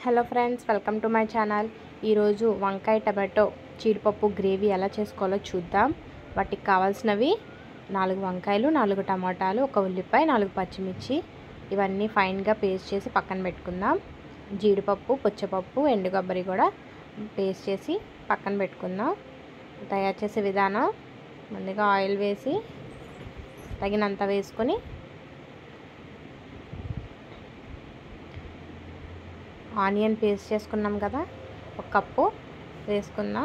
hello friends welcome to my channel ఈరోజు వంకాయ tomato జీడిపప్పు గ్రేవీ ఎలా చేసుకోవాలో చూద్దాం వాటికి కావాల్సినవి నాలుగు వంకాయలు నాలుగు టమాటాలు ఒక ఉల్లిపాయ నాలుగు పచ్చిమిర్చి ఇవన్నీ ఫైన్గా పేస్ట్ చేసి పక్కన పెట్టుకుందాం జీడిపప్పు పుచ్చపప్పు ఎండు కొబ్బరి కూడా పేస్ట్ చేసి పక్కన పెట్టుకుందాం తయారు చేసే విధానం ముందుగా ఆయిల్ వేసి తగినంత వేసుకొని ఆనియన్ పేస్ట్ చేసుకున్నాం కదా ఒక కప్పు వేసుకుందాం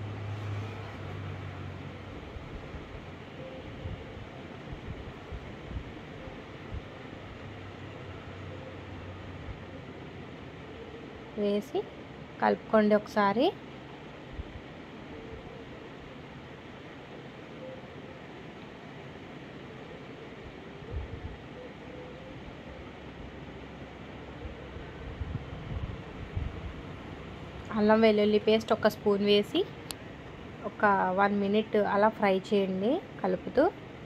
వేసి కలుపుకోండి ఒకసారి అల్లం వెల్లుల్లి పేస్ట్ ఒక స్పూన్ వేసి ఒక వన్ మినిట్ అలా ఫ్రై చేయండి కలుపుతూ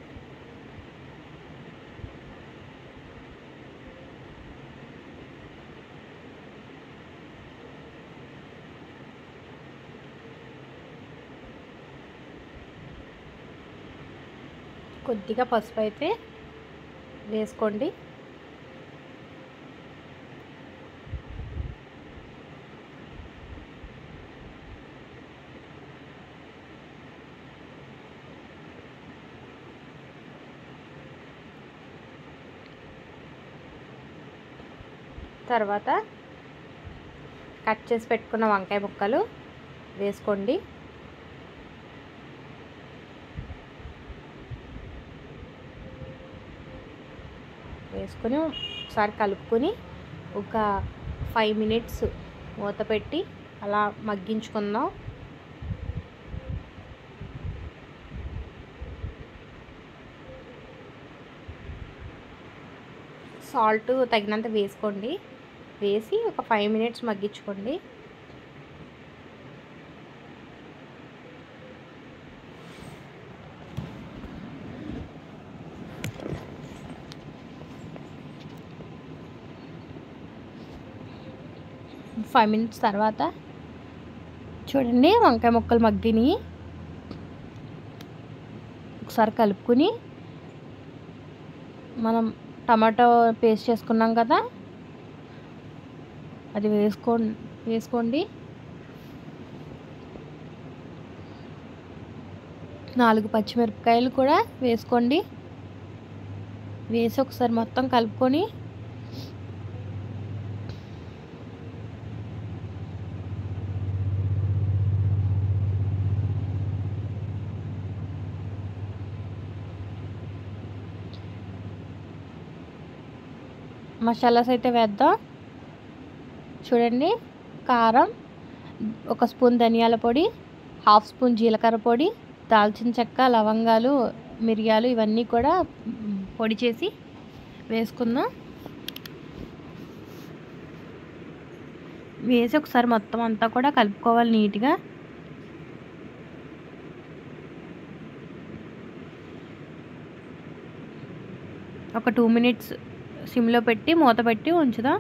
కొద్దిగా పసుపు అయితే వేసుకోండి తర్వాత కట్ చేసి పెట్టుకున్న వంకాయ ముక్కలు వేసుకోండి వేసుకొని ఒకసారి కలుపుకొని ఒక ఫైవ్ మినిట్స్ మూత పెట్టి అలా మగ్గించుకుందాం సాల్ట్ తగినంత వేసుకోండి వేసి ఒక ఫైవ్ మినిట్స్ మగ్గించుకోండి ఫైవ్ మినిట్స్ తర్వాత చూడండి వంకాయ ముక్కలు మగ్గిని ఒకసారి కలుపుకొని మనం టమాటో పేస్ట్ చేసుకున్నాం కదా అది వేసుకో వేసుకోండి నాలుగు పచ్చిమిరపకాయలు కూడా వేసుకోండి వేసి ఒకసారి మొత్తం కలుపుకొని మసాలాస్ అయితే వేద్దాం చూడండి కారం ఒక స్పూన్ ధనియాల పొడి హాఫ్ స్పూన్ జీలకర్ర పొడి దాల్చిన చెక్క లవంగాలు మిరియాలు ఇవన్నీ కూడా పొడి చేసి వేసుకుందాం వేసి ఒకసారి మొత్తం అంతా కూడా కలుపుకోవాలి నీట్గా ఒక టూ మినిట్స్ సిమ్లో పెట్టి మూత పెట్టి ఉంచుదాం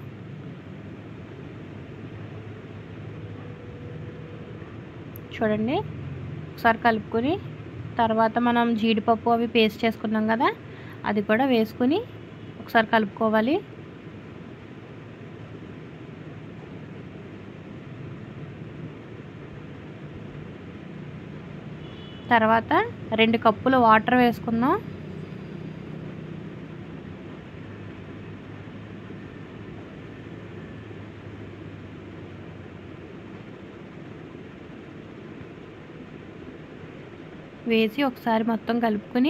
చూడండి ఒకసారి కలుపుకొని తర్వాత మనం జీడిపప్పు అవి పేస్ట్ చేసుకున్నాం కదా అది కూడా వేసుకుని ఒకసారి కలుపుకోవాలి తర్వాత రెండు కప్పులు వాటర్ వేసుకుందాం వేసి ఒకసారి మొత్తం కలుపుకొని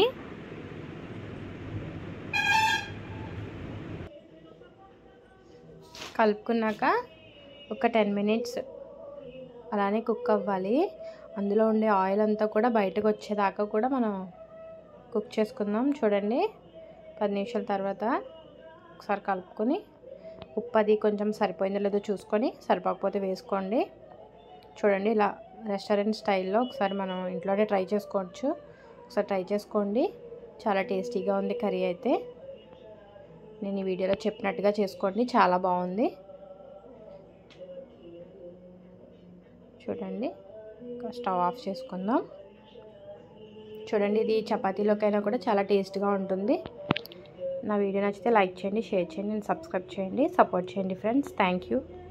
కలుపుకున్నాక ఒక టెన్ మినిట్స్ అలానే కుక్ అవ్వాలి అందులో ఉండే ఆయిల్ అంతా కూడా బయటకు వచ్చేదాకా కూడా మనం కుక్ చేసుకుందాం చూడండి పది నిమిషాల తర్వాత ఒకసారి కలుపుకొని ఉప్పు అది కొంచెం సరిపోయిందో లేదో చూసుకొని సరిపోకపోతే వేసుకోండి చూడండి ఇలా రెస్టారెంట్ స్టైల్లో ఒకసారి మనం ఇంట్లోనే ట్రై చేసుకోవచ్చు ఒకసారి ట్రై చేసుకోండి చాలా టేస్టీగా ఉంది కర్రీ అయితే నేను ఈ వీడియోలో చెప్పినట్టుగా చేసుకోండి చాలా బాగుంది చూడండి ఇంకా స్టవ్ ఆఫ్ చేసుకుందాం చూడండి ఇది చపాతీలోకైనా కూడా చాలా టేస్ట్గా ఉంటుంది నా వీడియో నచ్చితే లైక్ చేయండి షేర్ చేయండి అండ్ సబ్స్క్రైబ్ చేయండి సపోర్ట్ చేయండి ఫ్రెండ్స్ థ్యాంక్ యూ